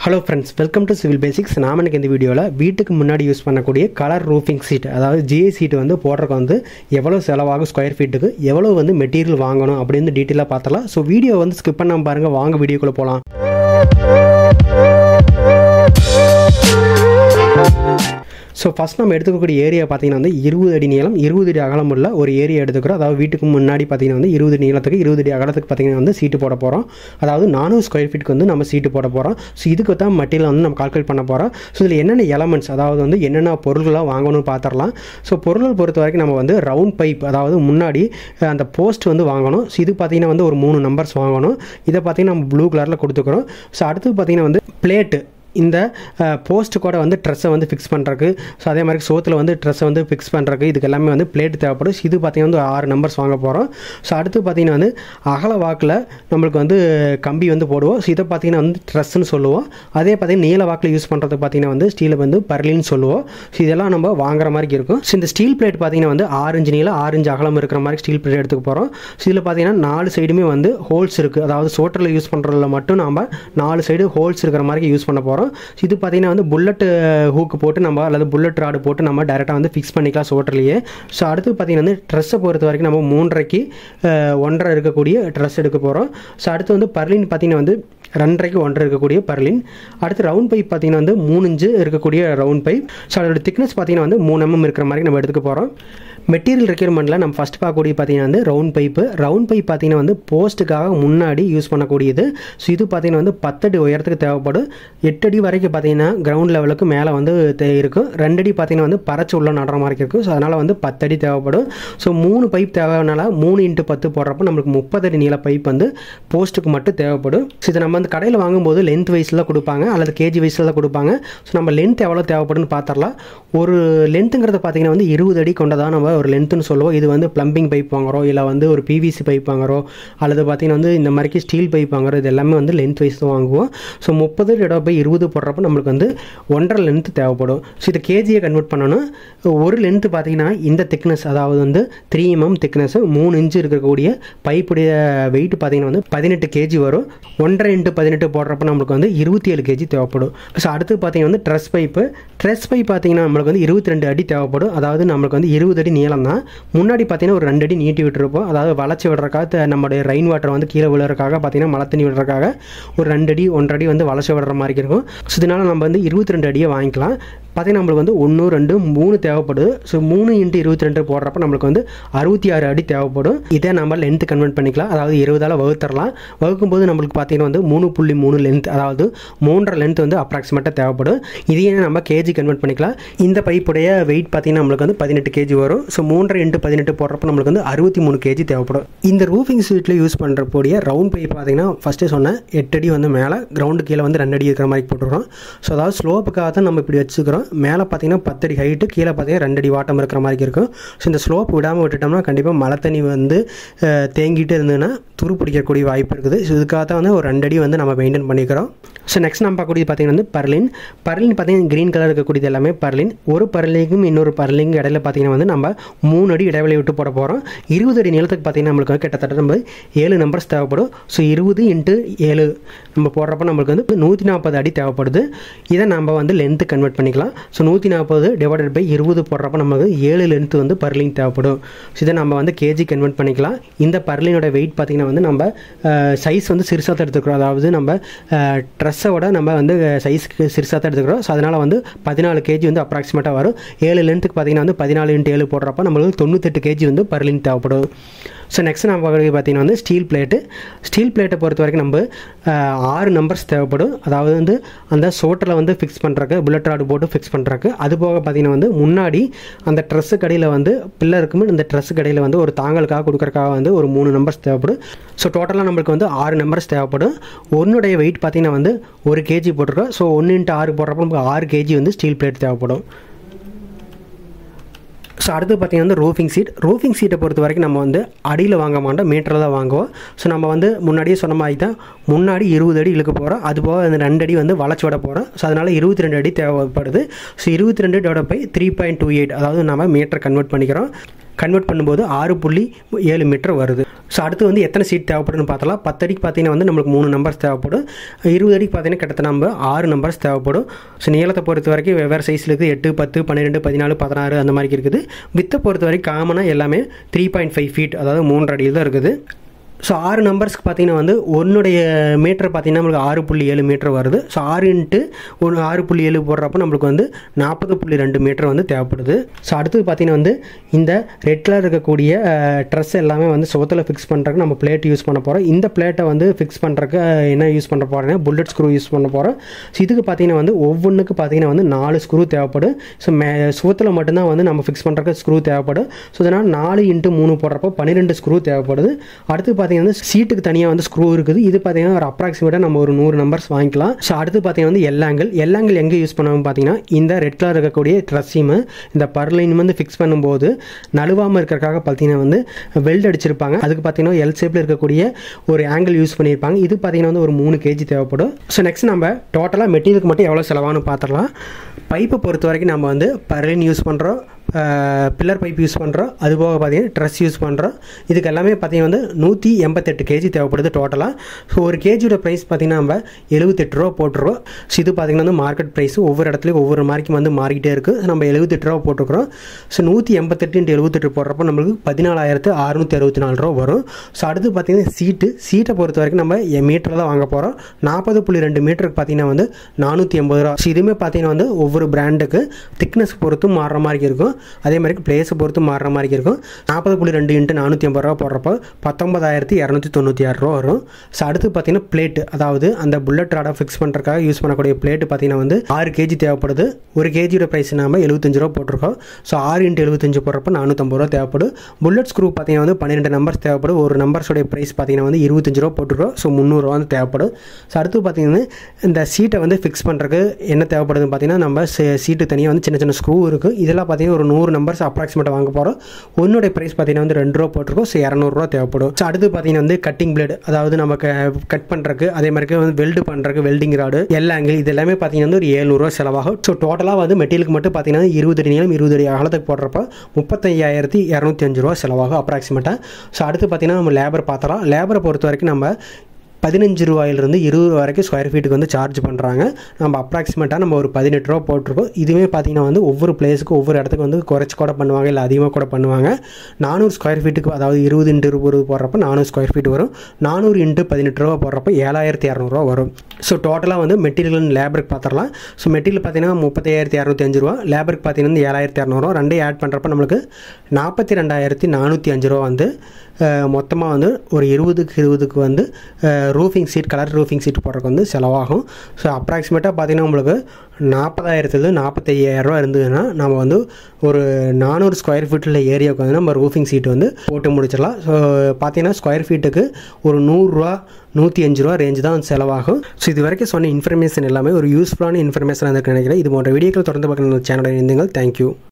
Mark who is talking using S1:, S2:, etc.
S1: hello friends welcome to civil basics நாம எனக்கு இந்த வீடியோவில் வீட்டுக்கு முன்னாடி யூஸ் பண்ணக்கூடிய கலர் ரூஃபிங் சீட் அதாவது ஜிஏ சீட் வந்து போடுறதுக்கு வந்து எவ்வளோ செலவாகும் ஸ்கொயர் ஃபீட்டுக்கு எவ்வளோ வந்து மெட்டீரியல் வாங்கணும் அப்படின்னு டீட்டெயிலாக பார்த்தலாம் ஸோ வீடியோ வந்து ஸ்கிப் பண்ணாமல் பாருங்கள் வாங்க வீடியோக்குள்ளே போகலாம் ஸோ ஃபஸ்ட் நம்ம எடுத்துக்கக்கூடிய ஏரியா பார்த்தீங்கன்னா வந்து இருபது அடி நீளம் இருபது அடி அகலம் உள்ள ஒரு ஏரியா எடுத்துக்கிறோம் அதாவது வீட்டுக்கு முன்னாடி பார்த்தீங்கன்னா வந்து இருபது அடி நீளத்துக்கு இருபது அடி அகலத்துக்கு பார்த்தீங்கன்னா வந்து சீட்டு போட போகிறோம் அதாவது நானூறு ஸ்கொயர் ஃபீட்டுக்கு வந்து நம்ம சீட்டு போட போகிறோம் ஸோ இதுக்கு தான் மெட்டீரியல் வந்து நம்ம கால்குலேட் பண்ண போகிறோம் ஸோ இதில் என்னென்ன எலமெண்ட்ஸ் அதாவது வந்து என்னென்ன பொருள்களாக வாங்கணும்னு பார்த்துடலாம் ஸோ பொருள்கள் பொறுத்த வரைக்கும் நம்ம வந்து ரவுண்ட் பைப் அதாவது முன்னாடி அஹ், அந்த போஸ்ட் வந்து வாங்கணும் ஸோ இது பார்த்தீங்கன்னா வந்து ஒரு மூணு நம்பர்ஸ் வாங்கணும் இதை பார்த்தீங்கன்னா நம்ம ப்ளூ கலரில் கொடுத்துக்கிறோம் ஸோ அடுத்து பார்த்தீங்கன்னா வந்து பிளேட்டு இந்த போஸ்ட் கூட வந்து ட்ரெஸ்ஸை வந்து ஃபிக்ஸ் பண்ணுறக்கு ஸோ அதே மாதிரி சோத்தில் வந்து ட்ரெஸ்ஸை வந்து ஃபிக்ஸ் பண்ணுறக்கு இதுக்கு எல்லாமே வந்து பிளேட் தேவைப்படும் So இது பார்த்தீங்கன்னா வந்து ஆறு நம்பர்ஸ் வாங்க போகிறோம் ஸோ அடுத்து பார்த்தீங்கன்னா வந்து அகல வாக்கில் நம்மளுக்கு வந்து கம்பி வந்து போடுவோம் ஸோ இதை பார்த்தீங்கன்னா வந்து ட்ரெஸ்ஸுன்னு சொல்லுவோம் அதே பார்த்தீங்கன்னா நீல வாக்கில் யூஸ் பண்ணுறது பார்த்தீங்கன்னா வந்து ஸ்டீலை வந்து பர்லின்னு சொல்லுவோம் ஸோ இதெல்லாம் நம்ம வாங்குற மாதிரி இருக்கும் ஸோ இந்த ஸ்டீல் பிளேட் பார்த்தீங்கன்னா வந்து ஆரஞ்சு நீளம் ஆரஞ்சு அகலம் இருக்கிற மாதிரி ஸ்டீல் பிளேட் எடுத்துக்க போகிறோம் ஸோ இதில் பார்த்தீங்கன்னா நாலு சைடுமே வந்து ஹோல்ஸ் இருக்குது அதாவது சோட்டரில் யூஸ் பண்ணுறதுல மட்டும் நம்ம நாலு சைடு ஹோல்ஸ் இருக்கிற மாதிரி யூஸ் பண்ண போகிறோம் இது பார்த்தீங்கன்னா வந்து புல்லட் ஹூக்கு போட்டு நம்ம அல்லது புல்லட் ராடு போட்டு நம்ம டேரெக்டாக வந்து ஃபிக்ஸ் பண்ணிக்கலாம் சோட்டர்லேயே ஸோ அடுத்து பார்த்தீங்கன்னா வந்து ட்ரெஸ்ஸை பொறுத்த வரைக்கும் நம்ம மூன்றரைக்கு அஹ், ஒன்றரை இருக்கக்கூடிய ட்ரெஸ் எடுக்க போகிறோம் ஸோ அடுத்து வந்து பர்லின் பார்த்தீங்கன்னா வந்து ரெண்டரைக்கு ஒன்றரை இருக்கக்கூடிய பர்லின் அடுத்து ரவுண்ட் பைப் பார்த்தீங்கன்னா வந்து மூணு இன்ச்சு இருக்கக்கூடிய ரவுண்ட் பைப் ஸோ அதோட திக்னஸ் பார்த்தீங்கன்னா வந்து மூணு எம்எம் இருக்கிற மாதிரி நம்ம எடுத்துக்க போகிறோம் மெட்டீரியல் ரெக்யர்மெண்ட்டில் நம்ம ஃபஸ்ட் பார்க்கக்கூடிய பார்த்தீங்கன்னா வந்து ரவுண்ட் பைப்பு ரவுண்ட் பைப் பார்த்தீங்கன்னா வந்து போஸ்ட்டுக்காக முன்னாடி யூஸ் பண்ணக்கூடியது ஸோ இது பார்த்தீங்கன்னா வந்து பத்தடி உயரத்துக்கு தேவைப்படும் எட்டடி வரைக்கும் பார்த்தீங்கன்னா கிரவுண்ட் லெவலுக்கு மேலே வந்து தே- இருக்கும் ரெண்டடி பார்த்தீங்கன்னா வந்து பறச்சு உள்ள நடுற மாதிரி இருக்கும் ஸோ அதனால் வந்து பத்தடி தேவைப்படும் ஸோ மூணு பைப் தேவைனால மூணு இன்ட்டு பத்து போடுறப்ப நம்மளுக்கு முப்பது அடி நீள பைப் வந்து போஸ்ட்டுக்கு மட்டும் தேவைப்படும் ஸோ இதை நம்ம வந்து கடையில் வாங்கும்போது லென்த் வைஸில் கொடுப்பாங்க அல்லது கேஜி வைஸில் தான் கொடுப்பாங்க ஸோ நம்ம லென்த் எவ்வளோ தேவைப்படுன்னு பார்த்துடலாம் ஒரு லென்த்துங்கிறது பார்த்தீங்கன்னா வந்து இருபது அடி கொண்டதாக நம்ம ஒரு லென்த்துன்னு சொல்லுவோம் இது வந்து ப்ளம்பிங் பைப் வாங்குறோம் இல்லை வந்து ஒரு பிவிசி பைப் வாங்குறோம் அல்லது பார்த்தீங்கன்னா வந்து இந்த மாதிரிக்கு ஸ்டீல் பைப் வாங்குறோம் இது எல்லாமே வந்து லென்த் வைஸ் தான் வாங்குவோம் ஸோ முப்பது இடம் போய் இருபது போடுறப்ப நம்மளுக்கு வந்து ஒன்றரை லென்த் தேவைப்படும் ஸோ இதை கேஜியை கன்வெர்ட் பண்ணணும் ஒரு லென்த்து பார்த்தீங்கன்னா இந்த திக்னஸ் அதாவது வந்து த்ரீ எம்எம் திக்னஸ் மூணு இன்ச்சு இருக்கக்கூடிய பைப்புடைய வெயிட் பார்த்தீங்கன்னா வந்து பதினெட்டு கேஜி வரும் ஒன்றரை இன்ட்டு பதினெட்டு போடுறப்ப நம்மளுக்கு வந்து இருபத்தி ஏழு கேஜி தேவைப்படும் ஸோ அடுத்து பார்த்தீங்கன்னா வந்து ட்ரெஸ் பைப்பு ட்ரெஸ் பைப் பார்த்தீங்கன்னா நம்மளுக்கு வந்து இருபத்தி ரெண்டு அடி தேவைப்படும் அதாவது நம்மளுக்கு வந்து இருபது அடி நீளம் தான் முன்னாடி பார்த்தீங்கன்னா ஒரு ரெண்டு அடி நீட்டி விட்டுருப்போம் அதாவது வளைச்சி விடுறக்காக த- நம்மளுடைய ரெயின் வாட்டர் வந்து கீழே விழுறதுக்காக பார்த்தீங்கன்னா மழை தண்ணி விடுறதுக்காக ஒரு ரெண்டு அடி ஒன்றரை அடி வந்து வளைச்சி விடுற மாதிரி இருக்கும் ஸோ இதனால் நம்ம வந்து இருபத்தி ரெண்டு அடியை வாங்கிக்கலாம் பார்த்தீங்கன்னா நம்மளுக்கு வந்து ஒன்று ரெண்டு மூணு தேவைப்படுது ஸோ மூணு இன்ட்டு இருபத்தி ரெண்டு போடுறப்ப நம்மளுக்கு வந்து அறுபத்தி ஆறு அடி தேவைப்படும் இதை நம்ம லென்த் கன்வெர்ட் பண்ணிக்கலாம் அதாவது இருபதால் வகுத்தரலாம் வகுக்கும்போது நம்மளுக்கு பார்த்தீங்கன்னா வந்து மூணு புள்ளி மூணு லென்த் அதாவது மூன்றரை லென்த் வந்து அப்ராக்சிமேட்டாக தேவைப்படும் இதையே நம்ம கேஜி கன்வெர்ட் பண்ணிக்கலாம் இந்த பைப்புடைய வெயிட் பார்த்தீங்கன்னா நம்மளுக்கு வந்து பதினெட்டு கேஜி வரும் ஸோ மூன்றரை இன்ட்டு பதினெட்டு போடுறப்ப நம்மளுக்கு வந்து அறுபத்தி மூணு கேஜி தேவைப்படும் இந்த ரூஃபிங் சீட்டில் யூஸ் பண்ணுறக்கூடிய ரவுண்ட் பைப் பார்த்தீங்கன்னா ஃபஸ்ட்டு சொன்னேன் எட்டு அடி வந்து மேலே கிரவுண்டு கீழே வந்து ரெண்டு அடி இருக்கிற மாதிரி போட்டுருக்கோம் ஸோ அதாவது ஸ்லோப்புக்காக தான் நம்ம இப்படி வச்சுக்கிறோம் மேலே பார்த்தீங்கன்னா பத்தடி ஹைட்டு கீழே பார்த்தீங்கன்னா ரெண்டு அடி வாட்டம் இருக்கிற மாதிரி இருக்கும் ஸோ இந்த ஸ்லோப் விடாமல் விட்டுட்டோம்னா கண்டிப்பாக மழை தண்ணி வந்து அஹ், தேங்கிட்டு இருந்ததுன்னா துரு பிடிக்கக்கூடிய வாய்ப்பு இருக்குது ஸோ இதுக்காக தான் வந்து ஒரு ரெண்டு அடி வந்து நம்ம மெயின்டைன் பண்ணிக்கிறோம் ஸோ நெக்ஸ்ட் நம்ம பார்க்கக்கூடியது பார்த்தீங்கன்னா வந்து பர்லின் பர்லின் பார்த்தீங்கன்னா க்ரீன் கலர் இருக்கக்கூடியது எல்லாமே பர்லின் ஒரு பர்லிங்கும் இன்னொரு பர்லிங்கும் இடையில பார்த்தீங்கன்னா வந்து நம்ம மூணு அடி இடைவெளி விட்டு போட போகிறோம் இருபது அடி நீளத்துக்கு பார்த்தீங்கன்னா நம்மளுக்கு வந்து கிட்டத்தட்ட நம்ம ஏழு நம்பர்ஸ் தேவைப்படும் ஸோ இருபது இன்ட்டு ஏழு நம்ம போடுறப்ப நம்மளுக்கு வந்து நூற்றி நாற்பது அடி தேவைப்படுது இதை நம்ம வந்து லென்த்து கன்வெர்ட் பண்ணிக்கலாம் ஸோ நூற்றி நாற்பது டிவைடட் பை இருபது போடுறப்ப நமக்கு ஏழு லென்த்து வந்து பர்லிங் தேவைப்படும் ஸோ இதை நம்ம வந்து கேஜி கன்வெர்ட் பண்ணிக்கலாம் இந்த பர்லினோட வெயிட் பார்த்தீங்கன்னா வந்து நம்ம சைஸ் வந்து சிறுசாக தான் எடுத்துக்கிறோம் அதாவது நம்ம ட்ரெஸ்ஸோட நம்ம வந்து சைஸ்க்கு சிறுசாக தான் எடுத்துக்கிறோம் ஸோ அதனால் வந்து பதினாலு கேஜி வந்து அப்ராக்சிமேட்டாக வரும் ஏழு லென்த்துக்கு பார்த்தீங்கன்னா வந்து பதினாலு இன்ட்டு ஏழு போடுறப்ப நம்மளுக்கு தொண்ணூத்தெட்டு கேஜி வந்து பர்லின் தேவைப்படும் ஸோ நெக்ஸ்ட் நம்ம பார்க்கறது பார்த்தீங்கன்னா வந்து ஸ்டீல் பிளேட்டு ஸ்டீல் பிளேட்டை பொறுத்த வரைக்கும் நம்ம அஹ், ஆறு நம்பர்ஸ் தேவைப்படும் அதாவது வந்து அந்த சோட்டரில் வந்து ஃபிக்ஸ் பண்ணுறக்கு புல்லட் ராடு போட்டு ஃபிக்ஸ் பண்ணுறக்கு அது போக பார்த்தீங்கன்னா வந்து முன்னாடி அந்த ட்ரெஸ்ஸு கடையில் வந்து பில்லருக்குமே இந்த ட்ரெஸ்ஸு கடையில் வந்து ஒரு தாங்களுக்காக கொடுக்குறக்காக வந்து ஒரு மூணு நம்பர்ஸ் தேவைப்படும் ஸோ டோட்டலாக நம்மளுக்கு வந்து ஆறு நம்பர்ஸ் தேவைப்படும் ஒன்றுடைய வெயிட் பார்த்தீங்கன்னா வந்து ஒரு கேஜி போட்டிருக்கோம் ஸோ ஒன்று இன்ட்டு ஆறு போடுறப்ப நமக்கு ஆறு கேஜி வந்து ஸ்டீல் பிளேட் தேவைப்படும் ஸோ அடுத்து பார்த்தீங்கன்னா வந்து ரூஃபிங் சீட் ரூஃபிங் சீட்டை பொறுத்த வரைக்கும் நம்ம வந்து அடியில் வாங்க மாட்டோம் மீட்டரில் தான் வாங்குவோம் ஸோ நம்ம வந்து முன்னாடியே சொன்ன மாதிரி தான் முன்னாடி இருபது அடி இழுக்க போகிறோம் அது போக அந்த ரெண்டு அடி வந்து வளைச்சி விட போகிறோம் ஸோ அதனால் இருபத்தி ரெண்டு அடி தேவைப்படுது ஸோ இருபத்தி ரெண்டு divide by three point two eight அதாவது நம்ம மீட்டர் கன்வெர்ட் பண்ணிக்கிறோம் கன்வெர்ட் பண்ணும்போது ஆறு புள்ளி ஏழு மீட்டர் வருது ஸோ அடுத்து வந்து எத்தனை சீட் தேவைப்படுன்னு பார்த்தலாம் பத்து அடிக்கு பார்த்தீங்கன்னா வந்து நம்மளுக்கு மூணு நம்பர்ஸ் தேவைப்படும் இருபது அடிக்கு பார்த்தீங்கன்னா கிட்டத்தட்ட நம்ம ஆறு நம்பர்ஸ் தேவைப்படும் ஸோ நீளத்தை பொறுத்த வரைக்கும் வெவ்வேறு சைஸில் இருக்குது எட்டு பத்து பன்னிரெண்டு பதினாலு பதினாறு அந்த மாதிரி இருக்குது வித்தை பொறுத்த வரைக்கும் காமனாக எல்லாமே த்ரீ பாயிண்ட் ஃபைவ் ஃபீட் அதாவது மூன்று அடியில் தான் இருக்குது ஸோ ஆறு நம்பர்ஸ்க்கு பார்த்தீங்கன்னா வந்து ஒன்றுடைய மீட்டர் பார்த்தீங்கன்னா நம்மளுக்கு ஆறு புள்ளி ஏழு மீட்டர் வருது ஸோ ஆறு இன்ட்டு ஒன்று ஆறு புள்ளி ஏழு போடுறப்போ நம்மளுக்கு வந்து நாற்பது புள்ளி ரெண்டு மீட்டர் வந்து தேவைப்படுது ஸோ அடுத்தது பார்த்தீங்கன்னா வந்து இந்த ரெட் கலர் இருக்கக்கூடிய ட்ரெஸ் எல்லாமே வந்து சுவத்தில் ஃபிக்ஸ் பண்ணுறதுக்கு நம்ம பிளேட் யூஸ் பண்ண போகிறோம் இந்த பிளேட்டை வந்து ஃபிக்ஸ் பண்ணுறதுக்கு என்ன யூஸ் பண்ண போகிறேன்னா புல்லட் ஸ்க்ரூ யூஸ் பண்ண போகிறோம் ஸோ இதுக்கு பார்த்தீங்கன்னா வந்து ஒவ்வொன்றுக்கு பார்த்தீங்கன்னா வந்து நாலு ஸ்க்ரூ தேவைப்படும் ஸோ மே சுவத்தில் மட்டும்தான் வந்து நம்ம ஃபிக்ஸ் பண்ணுறதுக்கு ஸ்க்ரூ தேவைப்படும் ஸோ இதனால் நாலு இன்ட்டு மூணு போடுறப்போ பன்னிரெண்டு ஸ்க்ரூ தேவைப்படுது அடுத்து பார்த்தீங்கன்னா சீட்டுக்கு தனியாக வந்து ஸ்க்ரூ இருக்குது இது பார்த்தீங்கன்னா ஒரு அப்ராக்சிமேட்டாக நம்ம ஒரு நூறு நம்பர்ஸ் வாங்கிக்கலாம் ஸோ அடுத்து பார்த்தீங்கன்னா வந்து எல்லாங்கிள் எல்லாங்கிள் எங்கே யூஸ் பண்ணுவோம் பார்த்தீங்கன்னா இந்த ரெட் கலர் இருக்கக்கூடிய ட்ரெஸ்ஸையும் இந்த பர்லைன் வந்து ஃபிக்ஸ் பண்ணும்போது நழுவாமல் இருக்கிறக்காக பார்த்தீங்கன்னா வந்து வெல்ட் அடிச்சிருப்பாங்க அதுக்கு பார்த்தீங்கன்னா எல் ஷேப்பில் இருக்கக்கூடிய ஒரு ஆங்கிள் யூஸ் பண்ணியிருப்பாங்க இது பார்த்தீங்கன்னா வந்து ஒரு மூணு கேஜி தேவைப்படும் ஸோ நெக்ஸ்ட் நம்ம டோட்டலாக மெட்டீரியலுக்கு மட்டும் எவ்வளோ செலவானு பார்த்துடலாம் பைப்பை பொறுத்த வரைக்கும் நம்ம வந்து பர்லைன் யூஸ் பண்ணுறோம் பில்லர் பைப் யூஸ் பண்ணுறோம் அது போக பார்த்தீங்கன்னா ட்ரெஸ் யூஸ் பண்ணுறோம் இதுக்கு எல்லாமே பார்த்தீங்கன்னா வந்து நூற்றி எண்பத்தெட்டு கேஜி தேவைப்படுது டோட்டலாக ஸோ ஒரு கேஜியோட ப்ரைஸ் பார்த்தீங்கன்னா நம்ம எழுபத்தெட்டு ரூபா போட்டுருவோம் ஸோ இது பார்த்தீங்கன்னா வந்து மார்க்கெட் ப்ரைஸ் ஒவ்வொரு இடத்துலையும் ஒவ்வொரு மார்க்கும் வந்து மாறிக்கிட்டே இருக்குது நம்ம எழுபத்தெட்டு ரூபா போட்டுருக்குறோம் ஸோ நூற்றி எண்பத்தெட்டு இன்ட்டு எழுபத்தெட்டு போடுறப்போ நம்மளுக்கு பதினாலாயிரத்து அறுநூற்றி அறுபத்தி நாலு ரூபா வரும் ஸோ அடுத்து பார்த்தீங்கன்னா சீட்டு சீட்டை பொறுத்த வரைக்கும் நம்ம மீட்டரில் தான் வாங்க போகிறோம் நாற்பது புள்ளி ரெண்டு மீட்டருக்கு பார்த்தீங்கன்னா வந்து நானூற்றி எண்பது ரூபா ஸோ இதுவுமே பார்த்தீங்கன்னா வந்து ஒவ்வொரு பிராண்டுக்கு திக்னஸ் பொறுத்தும் மாறுற மாதிரி இருக்கும் அதே மாதிரி பிளேஸை பொறுத்து மாறுற மாதிரி இருக்கும் நாற்பது புள்ளி ரெண்டு இன்ட்டு நானூற்றி ஐம்பது ரூபா போடுறப்போ பத்தொன்பதாயிரத்தி இரநூத்தி தொண்ணூற்றி ஆறு ரூபா வரும் ஸோ அடுத்து பார்த்தீங்கன்னா பிளேட்டு அதாவது அந்த புல்லட் ராடை ஃபிக்ஸ் பண்ணுறதுக்காக யூஸ் பண்ணக்கூடிய பிளேட்டு பார்த்தீங்கன்னா வந்து ஆறு கேஜி தேவைப்படுது ஒரு கேஜியோட ப்ரைஸ் நாம எழுபத்தஞ்சு ரூபா போட்டிருக்கோம் ஸோ ஆறு இன்ட்டு எழுபத்தஞ்சு போடுறப்போ நானூற்றம்பது ரூபா தேவைப்படும் புல்லட் ஸ்க்ரூ பார்த்தீங்கன்னா வந்து பன்னிரெண்டு நம்பர்ஸ் தேவைப்படும் ஒரு நம்பர்ஸோடைய ப்ரைஸ் பார்த்தீங்கன்னா வந்து இருபத்தஞ்சு ரூபா போட்டிருக்கோம் ஸோ முந்நூறுரூவா வந்து தேவைப்படும் ஸோ அடுத்து பார்த்தீங்கன்னா இந்த சீட்டை வந்து ஃபிக்ஸ் பண்ணுறதுக்கு என்ன தேவைப்படுதுன்னு பார்த்தீங்கன்னா நம்ம சீட்டு தனியாக வந்து சின்ன சின்ன ஸ்க்ரூ இருக்குது இதெல்லாம் பார்த்தீங்கன்னா ஒரு நூறு நம்பர்ஸ் அப்ராக்சிமேட்டாக வாங்க போகிறோம் ஒன்னுடைய ப்ரைஸ் பார்த்தீங்கன்னா வந்து ரெண்டு ரூபா போட்டிருக்கோம் ஸோ இரநூறுவா தேவைப்படும் ஸோ அடுத்து பார்த்தீங்கன்னா வந்து கட்டிங் பிளேடு அதாவது நமக்கு கட் பண்ணுறதுக்கு அதே மாதிரி வந்து வெல்டு பண்ணுறதுக்கு வெல்டிங் ராடு எல்லா ஆங்கிள் இது எல்லாமே பார்த்தீங்கன்னா வந்து ஒரு ஏழ்நூறுவா செலவாகும் ஸோ டோட்டலாக வந்து மெட்டீரியலுக்கு மட்டும் பார்த்தீங்கன்னா இருபது அடி நீளம் இருபது அடி அகலத்துக்கு போடுறப்ப முப்பத்தையாயிரத்தி இரநூத்தி அஞ்சு ரூபா செலவாகும் அப்ராக்சிமேட்டாக ஸோ அடுத்து பார்த்தீங்கன்னா நம்ம லேபர் பார்த்தலாம் லேபரை பொறுத்த வரைக்கும் நம்ம பதினஞ்சு ரூபாயிலிருந்து இருபது ரூபா வரைக்கும் ஸ்கொயர் ஃபீட்டுக்கு வந்து சார்ஜ் பண்ணுறாங்க நம்ம அப்ராக்சிமேட்டாக நம்ம ஒரு பதினெட்டு ரூபா போட்டிருக்கோம் இதுவே பார்த்தீங்கன்னா வந்து ஒவ்வொரு பிளேஸுக்கு ஒவ்வொரு இடத்துக்கு வந்து குறைச்சி கூட பண்ணுவாங்க இல்லை அதிகமாக கூட பண்ணுவாங்க நானூறு ஸ்கொயர் ஃபீட்டுக்கு அதாவது இருபது இன்ட்டு இருபது போடுறப்ப நானூறு ஸ்கொயர் ஃபீட் வரும் நானூறு இன்ட்டு பதினெட்டு ரூபா போடுறப்ப ஏழாயிரத்தி இரநூறுவா வரும் ஸோ டோட்டலாக வந்து மெட்டீரியல் லேபருக்கு பார்த்துடலாம் ஸோ மெட்டீரியல் பார்த்தீங்கன்னா முப்பத்தாயிரத்தி இரநூத்தி அஞ்சு ரூபா லேபருக்கு பார்த்தீங்கன்னா வந்து ஏழாயிரத்தி இரநூறுவா ரெண்டையும் ஆட் பண்ணுறப்ப நம்மளுக்கு நாற்பத்தி ரெண்டாயிரத்தி நானூற்றி அஞ்சு ரூபா வந்து மொத்தமாக வந்து ஒரு இருபதுக்கு இருபதுக்கு வந்து roofing sheet colour roofing sheet போடுறதுக்கு வந்து செலவாகும் ஸோ அப்ராக்சிமேட்டாக பார்த்தீங்கன்னா உங்களுக்கு நாற்பதாயிரத்துலேருந்து நாற்பத்தையாயிரரூவா இருந்ததுன்னா நம்ம வந்து ஒரு நானூறு ஸ்கொயர் ஃபீட்டில் ஏரியாவுக்கு வந்து நம்ம ரூஃபிங் சீட் வந்து போட்டு முடிச்சிடலாம் ஸோ பார்த்தீங்கன்னா ஸ்கொயர் ஃபீட்டுக்கு ஒரு நூறுரூவா நூற்றி அஞ்சு ரூபா ரேஞ்சு தான் செலவாகும் ஸோ இது வரைக்கும் சொன்ன இன்ஃபர்மேஷன் எல்லாமே ஒரு யூஸ்ஃபுல்லான இன்ஃபர்மேஷனாக இருக்கு நினைக்கிறேன் இது போன்ற வீடியோக்கள் தொடர்ந்து பார்க்கணும் சேனலில் இருந்தீங்க தேங்க்யூ